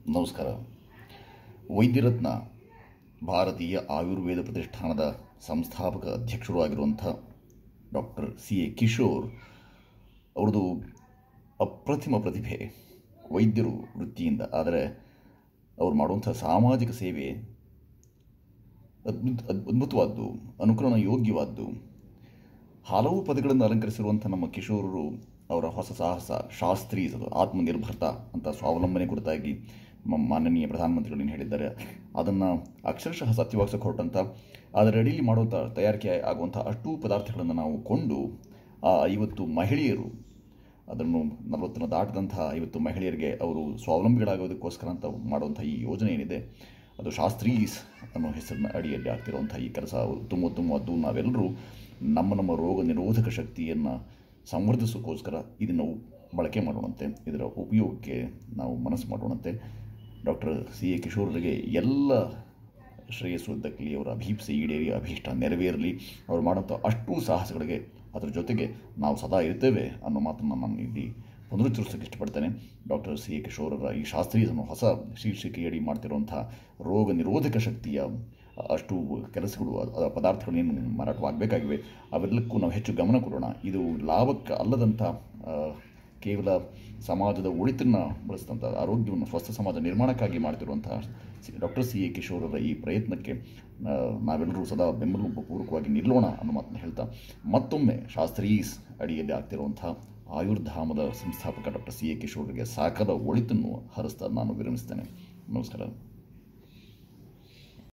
ನಮಸ್ಕಾರ ವೈದ್ಯರತ್ನ ಭಾರತೀಯ ಆಯುರ್ವೇದ ಪ್ರತಿಷ್ಠಾನದ ಸಂಸ್ಥಾಪಕ ಅಧ್ಯಕ್ಷರು ಆಗಿರುವಂಥ ಡಾಕ್ಟರ್ ಸಿ ಎ ಕಿಶೋರ್ ಅವ್ರದ್ದು ಅಪ್ರತಿಮ ಪ್ರತಿಭೆ ವೈದ್ಯರು ವೃತ್ತಿಯಿಂದ ಆದರೆ ಅವ್ರು ಮಾಡುವಂಥ ಸಾಮಾಜಿಕ ಸೇವೆ ಅದ್ಭುತ ಅದ್ಭುತವಾದ್ದು ಅನುಕರಣ ಯೋಗ್ಯವಾದ್ದು ಹಲವು ಪದಗಳನ್ನು ಅಲಂಕರಿಸಿರುವಂಥ ನಮ್ಮ ಕಿಶೋರರು ಅವರ ಹೊಸ ಸಾಹಸ ಶಾಸ್ತ್ರೀಸ್ ಅದು ಆತ್ಮನಿರ್ಭರತಾ ಅಂತ ಸ್ವಾವಲಂಬನೆ ಕುರಿತಾಗಿ ಮ- ಮಾನನೀಯ ಪ್ರಧಾನಮಂತ್ರಿಗಳು ಏನು ಹೇಳಿದ್ದಾರೆ ಅದನ್ನು ಅಕ್ಷರಶಃ ಸತ್ಯವಾಗಿಸಕ್ಕೆ ಹೊರಟಂಥ ಅದರ ಅಡಿಯಲ್ಲಿ ಮಾಡುವಂಥ ತಯಾರಿಕೆ ಆಗುವಂಥ ಅಷ್ಟೂ ಪದಾರ್ಥಗಳನ್ನು ನಾವು ಕೊಂಡು ಆ ಐವತ್ತು ಮಹಿಳೆಯರು ಅದನ್ನು ನಲವತ್ತನ್ನು ದಾಟದಂಥ ಐವತ್ತು ಮಹಿಳೆಯರಿಗೆ ಅವರು ಸ್ವಾವಲಂಬಿಗಳಾಗೋದಕ್ಕೋಸ್ಕರ ಅಂತ ಮಾಡುವಂಥ ಈ ಯೋಜನೆ ಏನಿದೆ ಅದು ಶಾಸ್ತ್ರೀಸ್ ಅನ್ನೋ ಹೆಸರಿನ ಅಡಿಯಲ್ಲಿ ಆಗ್ತಿರುವಂಥ ಈ ಕೆಲಸ ತುಂಬ ಉತ್ತಮವಾದ್ದು ನಾವೆಲ್ಲರೂ ನಮ್ಮ ನಮ್ಮ ರೋಗ ನಿರೋಧಕ ಶಕ್ತಿಯನ್ನು ಸಂವರ್ಧಿಸೋಕ್ಕೋಸ್ಕರ ಇದನ್ನು ಬಳಕೆ ಮಾಡೋಣಂತೆ ಇದರ ಉಪಯೋಗಕ್ಕೆ ನಾವು ಮನಸ್ಸು ಮಾಡೋಣಂತೆ ಡಾಕ್ಟರ್ ಸಿ ಎ ಕಿಶೋರರಿಗೆ ಎಲ್ಲ ಶ್ರೇಯಸ್ಸು ದಕ್ಕಲಿ ಅವರ ಅಭೀಪ್ಸೆ ಈಡೇರಿ ಅಭೀಷ್ಟ ನೆರವೇರಲಿ ಅವ್ರು ಮಾಡೋಂಥ ಅಷ್ಟೂ ಸಾಹಸಗಳಿಗೆ ಅದರ ಜೊತೆಗೆ ನಾವು ಸದಾ ಇರ್ತೇವೆ ಅನ್ನೋ ಮಾತನ್ನು ನಾನು ಇಲ್ಲಿ ಪುನರುಚ್ಚರಿಸೋಕ್ಕೆ ಇಷ್ಟಪಡ್ತೇನೆ ಡಾಕ್ಟರ್ ಸಿ ಎ ಕಿಶೋರರ ಈ ಶಾಸ್ತ್ರೀಯವನ್ನು ಹೊಸ ಶೀರ್ಷಿಕೆಯಡಿ ಮಾಡ್ತಿರುವಂಥ ರೋಗ ನಿರೋಧಕ ಶಕ್ತಿಯ ಅಷ್ಟು ಕೆಲಸಗಳು ಅದರ ಪದಾರ್ಥಗಳೇನು ಮಾರಾಟವಾಗಬೇಕಾಗಿವೆ ಅವೆಲ್ಲಕ್ಕೂ ನಾವು ಹೆಚ್ಚು ಗಮನ ಕೊಡೋಣ ಇದು ಲಾಭಕ್ಕೆ ಅಲ್ಲದಂಥ ಆ, ಕೇವಲ ಸಮಾಜದ ಒಳಿತನ್ನು ಬಳಸಿದಂಥ ಆರೋಗ್ಯವನ್ನು ಸ್ವಸ್ಥ ಸಮಾಜ ನಿರ್ಮಾಣಕ್ಕಾಗಿ ಮಾಡ್ತಿರುವಂಥ ಡಾಕ್ಟರ್ ಸಿ ಎ ಕಿಶೋರರ ಈ ಪ್ರಯತ್ನಕ್ಕೆ ಆ, ನಾವೆಲ್ಲರೂ ಸದಾ ಬೆಂಬಲ ಪೂರ್ವಕವಾಗಿ ನಿಲ್ಲೋಣ ಅನ್ನೋ ಮಾತನ್ನು ಹೇಳ್ತಾ ಮತ್ತೊಮ್ಮೆ ಶಾಸ್ತ್ರೀಸ್ ಅಡಿಯಲ್ಲಿ ಆಗ್ತಿರುವಂಥ ಆಯುರ್ಧಾಮದ ಸಂಸ್ಥಾಪಕ ಡಾಕ್ಟರ್ ಸಿ ಎ ಕಿಶೋರರಿಗೆ ಸಾಕದ ಒಳಿತನ್ನು ಹರಿಸ್ತಾ ನಾನು ವಿರಮಿಸ್ತೇನೆ ನಮಸ್ಕಾರ